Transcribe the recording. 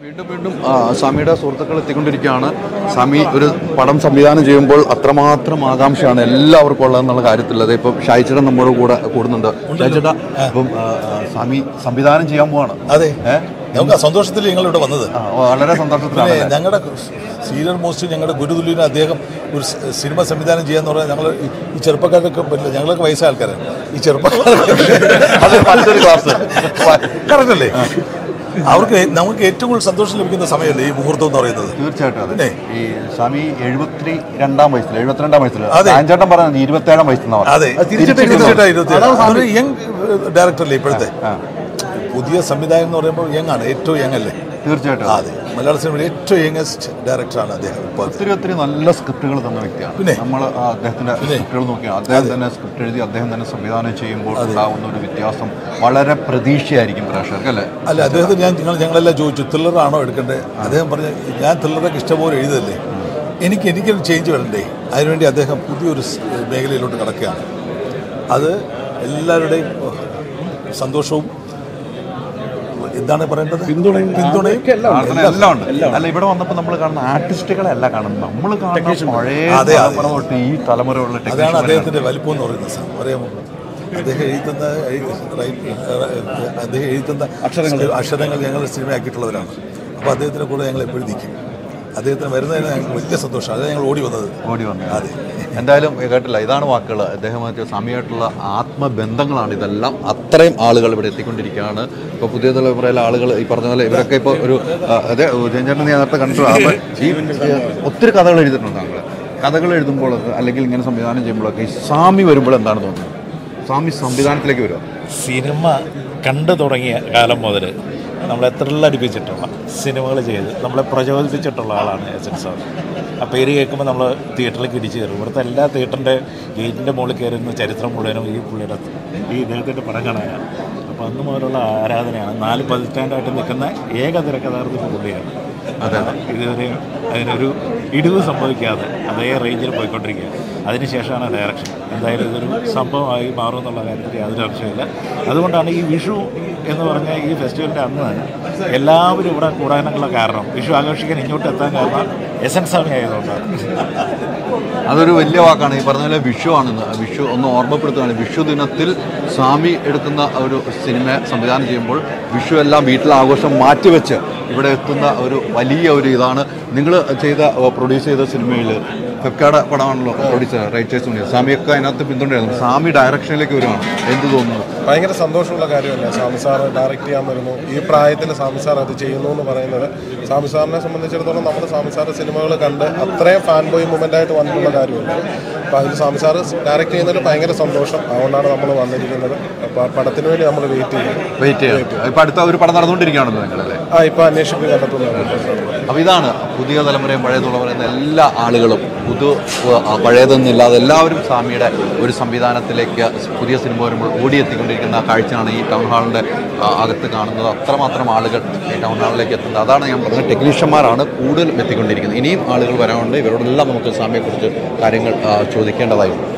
വീണ്ടും വീണ്ടും ആ, സ്വാമിയുടെ സുഹൃത്തുക്കൾ എത്തിക്കൊണ്ടിരിക്കുകയാണ് സ്വാമി ഒരു പടം സംവിധാനം ചെയ്യുമ്പോൾ അത്രമാത്രം ആകാംക്ഷയാണ് എല്ലാവർക്കും ഉള്ളതെന്നുള്ള കാര്യത്തിലത് ഇപ്പം ഷായിച്ചേട്ടൻ നമ്മുടെ കൂടെ കൂടുന്നുണ്ട് ഷായിച്ചേട്ടാ ഇപ്പം ആ, ആ, സ്വാമി സംവിധാനം ചെയ്യാൻ പോവാണ് അതെ ഏ? നമുക്ക് ആ സന്തോഷത്തിൽ ഞങ്ങൾ ഇവിടെ വന്നത് ആ, വളരെ സന്തോഷത്തിലാണ് പിന്നെ ഞങ്ങളുടെ സീനിയർ മോസ്റ്റ് ഞങ്ങളുടെ ഗുരുതുല്യന് അദ്ദേഹം ഒരു സ് സിനിമ സംവിധാനം ചെയ്യാന്ന് പറഞ്ഞാൽ ഞങ്ങൾ ഈ- ഈ ചെറുപ്പക്കാരൊക്കെ പറ്റില്ല ഞങ്ങളൊക്കെ വയസ്സായ ആൾക്കാരാണ് ഈ ചെറുപ്പക്കാരൊക്കെ അത് മറ്റൊരു ക്ലാസ് കറക്റ്റ് അല്ലേ അവർക്ക് നമുക്ക് ഏറ്റവും കൂടുതൽ സന്തോഷം ലഭിക്കുന്ന സമയമല്ലേ ഈ മുഹൂർത്തം എന്ന് പറയുന്നത് തീർച്ചയായിട്ടും അതെ പിന്നെ? ഈ സ്വാമി എഴുപത്തി രണ്ടാം വയസ്സിൽ എഴുപത്തിരണ്ടാം വയസ്സിൽ അതെ. സാഞ്ചേട്ടൻ പറയുന്നത് ഇരുപത്തേഴാം വയസ്സിൽ അതെ തീർച്ചയായിട്ടും ഇരുപത്തി ഒരു യങ് ഡയറക്ടർ അല്ലേ ഇപ്പോഴത്തെ ആ. പുതിയ സംവിധായകൻ എന്ന് പറയുമ്പോൾ യങ് ആണ് ഏറ്റവും യങ് അല്ലേ തീർച്ചയായിട്ടും അതെ മലയാള സിനിമയിൽ ഏറ്റവും യങ്ങസ്റ്റ് ഡയറക്ടറാണ് അദ്ദേഹം ഇപ്പോൾ ഒത്തിരി ഒത്തിരി നല്ല സ്ക്രിപ്റ്റുകൾ തന്ന വ്യക്തിയാണ് പിന്നെ? നമ്മൾ അദ്ദേഹത്തിന്റെ സ്ക്രിപ്റ്റുകൾ നോക്കിയാൽ അദ്ദേഹം തന്നെ സ്ക്രിപ്റ്റ് എഴുതി അദ്ദേഹം തന്നെ സംവിധാനം ചെയ്യുമ്പോൾ ഉണ്ടാകുന്ന ഒരു വ്യത്യാസം വളരെ പ്രതീക്ഷയായിരിക്കും പ്രേക്ഷകർക്ക് അല്ലേ അല്ല അദ്ദേഹത്തിന് ഞാൻ നിങ്ങൾ ഞങ്ങളെല്ലാം ചോദിച്ചു ത്രില്ലറാണോ എടുക്കേണ്ടത് അദ്ദേഹം പറഞ്ഞ ഞാൻ ത്രില്ലറൊക്കെ ഇഷ്ടംപോലെ എഴുതല്ലേ എനിക്ക് എനിക്കൊരു ചേഞ്ച് വരണ്ടേ അതിനുവേണ്ടി അദ്ദേഹം പുതിയൊരു സ് മേഖലയിലോട്ട് കടക്കുകയാണ് അത് എല്ലാവരുടെയും ഓഹ്, സന്തോഷവും എന്താണ് പറയേണ്ടത് പിന്തുണയും പിന്തുണയും പ്രാർത്ഥന എല്ലാം ഉണ്ട് അല്ല ഇവിടെ വന്നപ്പോൾ നമ്മൾ കാണുന്ന ആർട്ടിസ്റ്റുകളെ അല്ല കാണുന്നത് നമ്മൾ കാണുന്ന പഴയ അതെ, അതെ. തലമുറ തൊട്ട് ഈ തലമുറയുള്ള അതാണ് ടെക്നീഷ്യന്മാരാണ്. അദ്ദേഹത്തിന്റെ വലിപ്പം എന്ന് പറയുന്നത് സാർ അറിയാമോ അദ്ദേഹം എഴുതുന്ന അദ്ദേഹം എഴുതുന്ന അക്ഷരങ്ങൾ അക്ഷരങ്ങൾ ഞങ്ങൾ സിനിമയാക്കിയിട്ടുള്ളവരാണ് അപ്പോൾ അദ്ദേഹത്തിൻ്റെ കൂടെ ഞങ്ങൾ എപ്പോഴും നിൽക്കും അദ്ദേഹത്തിന് വരുന്നതിന് ഞങ്ങൾക്ക് വലിയ സന്തോഷം അതാണ് ഞങ്ങൾ ഓടി വന്നത് ഓടി വന്നത് അതെ എന്തായാലും ഏ, കേട്ടില്ല ഇതാണ് വാക്കുകൾ അദ്ദേഹമായിട്ട് സ്വാമിയായിട്ടുള്ള ആത്മബന്ധങ്ങളാണ് ഇതെല്ലാം അത്രയും ആളുകൾ ഇവിടെ എത്തിക്കൊണ്ടിരിക്കുകയാണ് ഇപ്പോൾ പുതിയ തലമുറയിലെ ആളുകൾ ഈ പറഞ്ഞ പോലെ ഇവരൊക്കെ ഇപ്പോൾ ഒരു ആ, അതെ ജയഞ്ചേട്ടൻ ഞാൻ നേരത്തെ കണ്ടു അപ്പോൾ ഈ ഏ, ഒത്തിരി കഥകൾ എഴുതിയിട്ടുണ്ട് താങ്കൾ കഥകൾ എഴുതുമ്പോൾ അല്ലെങ്കിൽ ഇങ്ങനെ സംവിധാനം ചെയ്യുമ്പോഴൊക്കെ ഈ സ്വാമി വരുമ്പോൾ എന്താണ് തോന്നുന്നത് സ്വാമി സംവിധാനത്തിലേക്ക് വരുമോ സിനിമ കണ്ടു തുടങ്ങിയ കാലം മുതൽ നമ്മളെ ത്രില്ലടിപ്പിച്ചിട്ടുള്ള സിനിമകൾ ചെയ്ത് നമ്മളെ പ്രചോദിപ്പിച്ചിട്ടുള്ള ആളാണ് എസ് എൻ സാർ ആ പേര് കേൾക്കുമ്പോൾ നമ്മൾ തിയേറ്ററിലേക്ക് ഇടിച്ചു കയറും ഇവിടുത്തെ എല്ലാ തിയേറ്ററിൻ്റെ ഗേറ്റിൻ്റെ മുകളിൽ കയറുന്ന ചരിത്രം മുഴുവനും ഈ പുള്ളിയുടെ ഈ ഇദ്ദേഹത്തിൻ്റെ പടം കാണാനാണ് അപ്പോൾ അന്ന് മുതലുള്ള ആരാധനയാണ് നാല് പതിറ്റാണ്ടായിട്ട് നിൽക്കുന്ന ഏക തിരക്കഥാർത്ഥത്തിൽ പുള്ളിയാണ് അതെ ഇതുവരെ അതിനൊരു ഇടിവ് സംഭവിക്കാതെ അതേ റേഞ്ചിൽ പോയിക്കൊണ്ടിരിക്കുക അതിനുശേഷമാണ് ഡയറക്ഷൻ എന്തായാലും ഇതൊരു സംഭവമായി മാറും എന്നുള്ള കാര്യത്തിൽ യാതൊരു സംശയമില്ല അതുകൊണ്ടാണ് ഈ വിഷു എന്ന് പറഞ്ഞ ഈ ഫെസ്റ്റിവലിൻ്റെ അന്ന് എല്ലാവരും ഇവിടെ കൂടാനുള്ള കാരണം വിഷു ആഘോഷിക്കാൻ ഇങ്ങോട്ട് എത്താൻ കാരണം എസ് എൻ സ്വാമി ആയതുകൊണ്ടാണ് അതൊരു വലിയ വാക്കാണ് ഈ പറഞ്ഞ പോലെ വിഷു ആണെന്ന് വിഷു ഒന്ന് ഓർമ്മപ്പെടുത്തുകയാണ് വിഷു ദിനത്തിൽ സ്വാമി എടുക്കുന്ന ഒരു സിനിമ സംവിധാനം ചെയ്യുമ്പോൾ വിഷു എല്ലാം വീട്ടിലെ ആഘോഷം മാറ്റിവെച്ച് ഇവിടെ എത്തുന്ന ഒരു വലിയ ഒരു ഇതാണ് നിങ്ങൾ ചെയ്ത പ്രൊഡ്യൂസ് ചെയ്ത സിനിമയിൽ ഫെക്കാട പടമാണല്ലോ പ്രൊഡ്യൂസ് ചെയ്തത് റൈറ്റേഴ്സ് മുന്നിൽ സ്വാമിയൊക്കെ അതിനകത്ത് പിന്തുണയായിരുന്നു സ്വാമി ഡയറക്ഷനിലേക്ക് വരുവാണ് എന്ത് തോന്നുന്നു ഭയങ്കര സന്തോഷമുള്ള കാര്യമല്ല സ്വാമി സാർ ഡയറക്റ്റ് ചെയ്യാൻ വരുന്നു ഈ പ്രായത്തിൽ സ്വാമി സാർ അത് ചെയ്യുന്നു എന്ന് പറയുന്നത് സ്വാമി സാറിനെ സംബന്ധിച്ചിടത്തോളം നമ്മൾ സ്വാമി സാറിന്റെ സിനിമകൾ കണ്ട് അത്രയും ഫാൻ ബോയ് മൂവ്മെന്റ് ആയിട്ട് വന്നിട്ടുള്ള കാര്യമല്ല അപ്പോൾ അതിൽ സ്വാമി സാർ ഡയറക്റ്റ് ചെയ്യുന്നതിൽ ഭയങ്കര സന്തോഷം അതുകൊണ്ടാണ് നമ്മൾ വന്നിരിക്കുന്നത് അപ്പോൾ പടത്തിന് വേണ്ടി നമ്മൾ വെയിറ്റ് ചെയ്യും വെയിറ്റ് ചെയ്യാം ഇപ്പം അടുത്ത ഒരു പടം നടന്നുകൊണ്ടിരിക്കുകയാണല്ലോ നിങ്ങളല്ലേ ആ ഇപ്പോൾ അന്വേഷിപ്പ് കണ്ടെത്തുന്നുണ്ട് അപ്പോൾ ഇതാണ് പുതിയ തലമുറയും പഴയ തലമുറയും എല്ലാ ആളുകളും പുതു ആ, പഴയതൊന്നുമില്ലാതെ എല്ലാവരും സ്വാമിയുടെ ഒരു സംവിധാനത്തിലേക്ക് പുതിയ സിനിമ വരുമ്പോൾ ഓടിയെത്തിക്കൊണ്ടിരിക്കുന്ന കാഴ്ചയാണ് ഈ ടൗൺ ഹാളിൻ്റെ അകത്ത് കാണുന്നത് അത്രമാത്രം ആളുകൾ ഈ ടൗൺ ഹാളിലേക്ക് എത്തുന്നത് അതാണ് ഞാൻ പറഞ്ഞത് ടെക്നീഷ്യന്മാരാണ് കൂടുതൽ എത്തിക്കൊണ്ടിരിക്കുന്നത് ഇനിയും ആളുകൾ വരാനുണ്ട് ഇവരോടെല്ലാം നമുക്ക് സ്വാമിയെക്കുറിച്ച് കാര്യങ്ങൾ ആ, ചോദിക്കേണ്ടതായിട്ടുണ്ട്